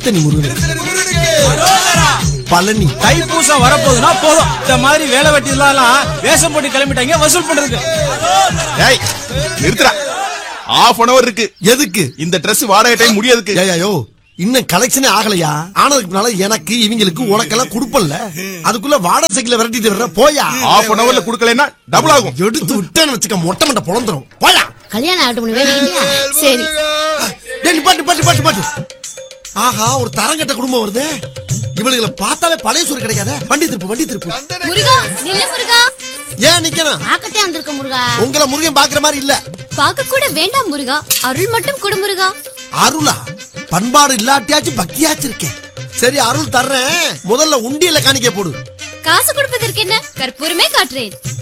திருத்தணி முருகன் பழனி தைப்பூசம் வரப்போகுதுன்னா போதும் இந்த மாதிரி வேலை வெட்டி எல்லாம் வேஷம் போட்டு கிளம்பிட்டாங்க வசூல் பண்றதுக்கு ஏய் நிறுத்துடா ஆஃப் அன் அவர் இருக்கு எதுக்கு இந்த Dress வாடகை டைம் முடியாதுக்கு ஏய்யோ இன்னும் கலெக்ஷனே ஆகலையா ஆனதுக்கு முன்னால எனக்கு இவங்களுக்கு உனக்கெல்லாம் கொடுப்பல்ல அதுக்குள்ள வாடகை சைக்கிள் விரட்டிட்டு வர்ற போயா ஆஃப் அன் அவர்ல குடுக்கலைன்னா டபுள் ஆகும் எடுத்து விட்டேன்னு வச்சுக்க மொட்டை மண்டை பொழந்துரும் போயா கல்யாணம் ஆகட்டும் வேண்டியா சரி டேய் நிப்பாட்டு நிப்பாட்டு நிப்பாட்டு நிப்பாட்டு ஆஹா ஒரு தரங்கட்ட குடும்பம் வருது இவளுகளை பார்த்தாலே பழைய சோறு கிடைக்காத வண்டி திருப்பு வண்டி திருப்பு முருகா நில்ல முருகா ஏன் நிக்கணும் பாக்கத்தே வந்திருக்க முருகா உங்களை முருகன் பாக்குற மாதிரி இல்ல பார்க்க கூட வேண்டாம் முருகா அருள் மட்டும் கொடு முருகா அருளா பண்பாடு இல்லாட்டியாச்சும் பக்தியாச்சும் இருக்கேன் சரி அருள் தர்றேன் முதல்ல உண்டியல காணிக்க போடு காசு கொடுப்பதற்கு என்ன கற்பூரமே காட்டுறேன்